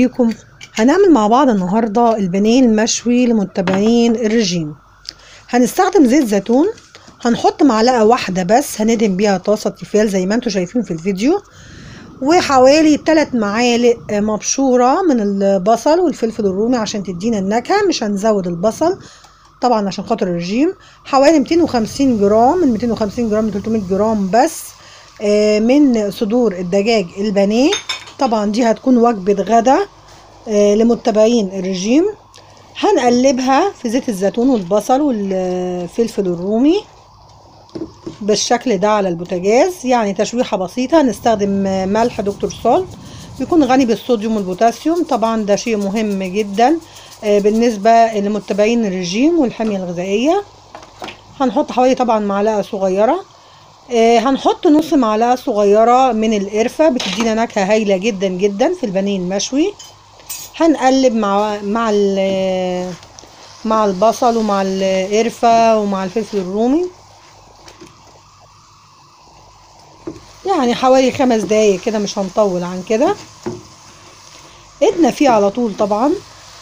بيكم هنعمل مع بعض النهاردة البانيه المشوي لمتبعين الرجيم هنستخدم زيت زيتون هنحط معلقة واحدة بس هندهن بيها طاسة تيفال زي ما انتم شايفين في الفيديو وحوالي 3 معالق مبشورة من البصل والفلفل الرومي عشان تدينا النكهة مش هنزود البصل طبعا عشان خاطر الرجيم حوالي 250 جرام من 250 جرام ل 300 جرام بس من صدور الدجاج البانيه طبعا دي هتكون وجبة غدا لمتبعين الرجيم هنقلبها في زيت الزيتون والبصل والفلفل الرومي بالشكل ده على البوتاجاز يعني تشويحة بسيطة هنستخدم ملح دكتور سولت بيكون غني بالصوديوم والبوتاسيوم طبعا ده شيء مهم جدا بالنسبة لمتبعين الرجيم والحمية الغذائية هنحط حوالي طبعا معلقة صغيرة هنحط نص معلقة صغيرة من القرفة بتدينا نكهة هايلة جدا جدا في البانيه المشوي هنقلب مع مع مع البصل ومع القرفة ومع الفلفل الرومي يعني حوالي خمس دقايق كده مش هنطول عن كده ايدنا فيه على طول طبعا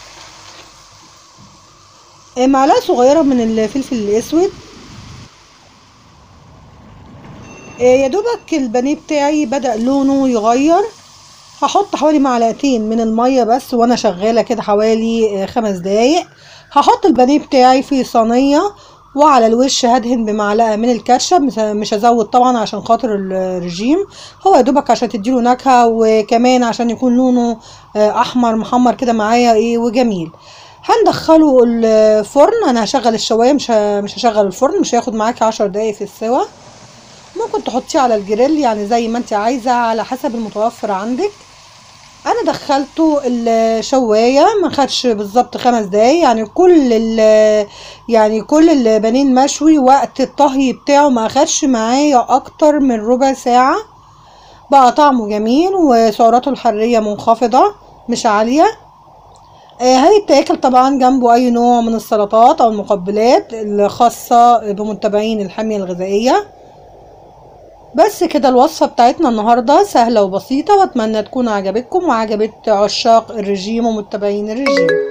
معلقة صغيرة من الفلفل الاسود يا دوبك البانيه بتاعي بدأ لونه يغير هحط حوالي معلقتين من المية بس وانا شغالة كده حوالي خمس دقايق هحط البانيه بتاعي في صينية وعلى الوش هدهن بمعلقة من الكاتشب مش هزود طبعا عشان خاطر الرجيم هو يا دوبك عشان تديله نكهة وكمان عشان يكون لونه احمر محمر كده معايا ايه وجميل هندخله الفرن انا هشغل الشوايه مش مش هشغل الفرن مش هياخد معاكي عشر دقايق في السوا ممكن تحطيه على الجريل يعني زي ما انت عايزه على حسب المتوفر عندك انا دخلته الشوايه ما خدش بالظبط خمس دقايق يعني كل يعني كل البانيه المشوي وقت الطهي بتاعه ما اخدش معايا اكتر من ربع ساعه بقى طعمه جميل وسعراته الحراريه منخفضه مش عاليه هيتاكل طبعا جنبه اي نوع من السلطات او المقبلات الخاصه بمتبعين الحميه الغذائيه بس كده الوصفة بتاعتنا النهاردة سهلة وبسيطة واتمنى تكون عجبتكم وعجبت عشاق الرجيم ومتبعين الرجيم